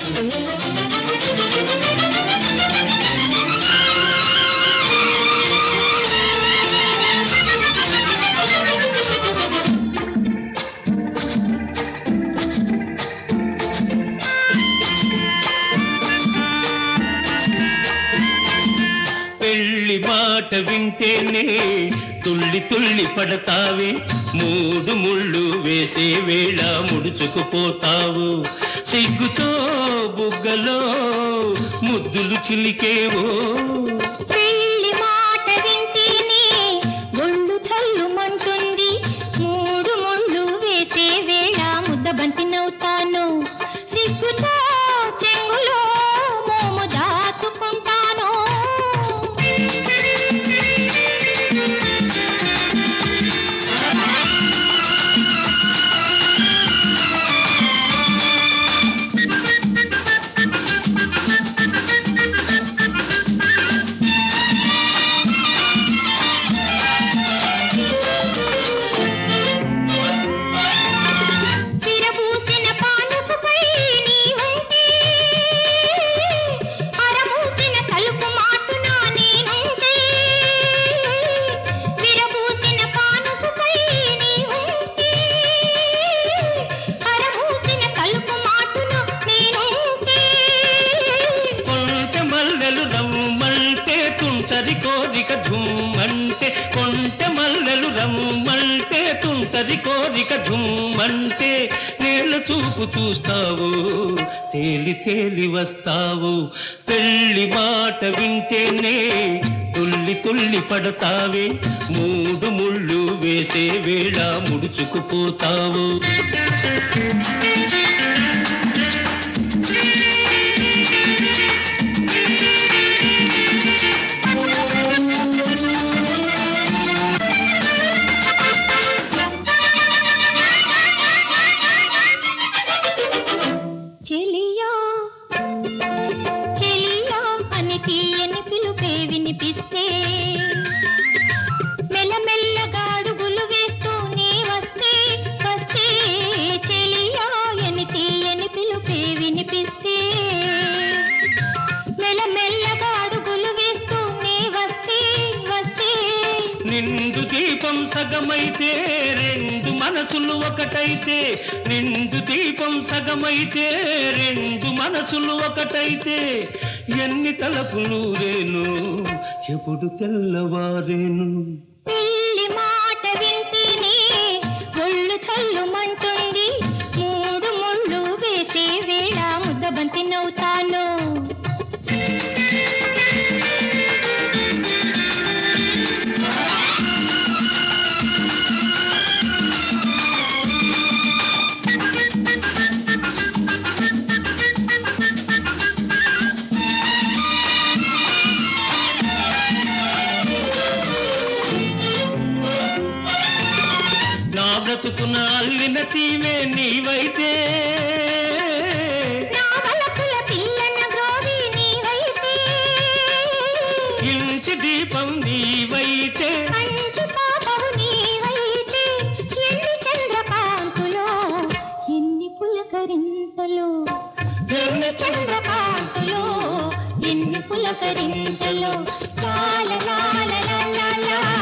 పెళ్లి మాట వింటేనే తుల్లి తుల్లి పడతావే మూడు ముళ్ళు వేసే వేళ ముడుచుకుపోతావు సిగ్గుతో బుగ్గలో ముద్దులు చిలికేవో పెళ్లి మాట వింటేనే ఒళ్ళు చల్లుమంటుంది మూడు ముళ్ళు వేసే వేళ ముద్దబంతి నవ్వుతాను సిగ్గుతో చెంగులో మోము దాచుకుంటాను విరబూసిన పానుపుపై నీ ఉంటే అరమూసిన తలుపు మాటున నేనుంటే విరబూసిన పానుపుపై నీ ఉంటే అరమూసిన తలుపు మాటున నేనుంటే కొంటె మల్లెలు రమ్మంటే తుంటది కోరిక ఝుమ్మంటే కొంటె మల్లెలు రమ్మంటే తుంటది కోరిక ఝుమ్మంటే నేల చూపు చూస్తావు తేలి తేలి వస్తావు పెళ్లి మాట వింటేనే తుల్లి తుల్లి పడతావే మూడు ముళ్ళు వేసే వేళ ముడుచుకుపోతావు చెలియా చెలియా అని తీయని పిలుపే వినిపిస్తే మెల్లమెల్లగా అడుగులు వేస్తూ నీ వస్తే వస్తే చెలియా అని తీయని పిలుపే వినిపిస్తే మెల్లమెల్లగా అడుగులు వేస్తూ నీ వస్తే వస్తే నిండు దీపం సగమైతే రెండు మనసులు ఒకటైతే నిండు దీపం సగమైతే రెండు మనసులు ఒకటైతే ఎన్ని తలపులు రేను ఎప్పుడు తెల్లవారేను పెళ్లి మాట వింటేనే ఒళ్ళు చల్లుమంటుంది మూడు ముళ్ళు వేసే వేళ ముద్దబంతి నవ్వుతాను నా బ్రతుకున అల్లిన తీవే నీవైతే నా వలపుల పిల్లన గ్రోవి నీవైతే ఇంటి దీపం నీవైతే కంటి పాపవు నీవైతే ఎన్ని చంద్రకాంతులో ఎన్ని పులకరింతలు ఎన్ని చంద్రకాంతులో ఎన్ని పులకరింతలు లాల లాల లాల లాల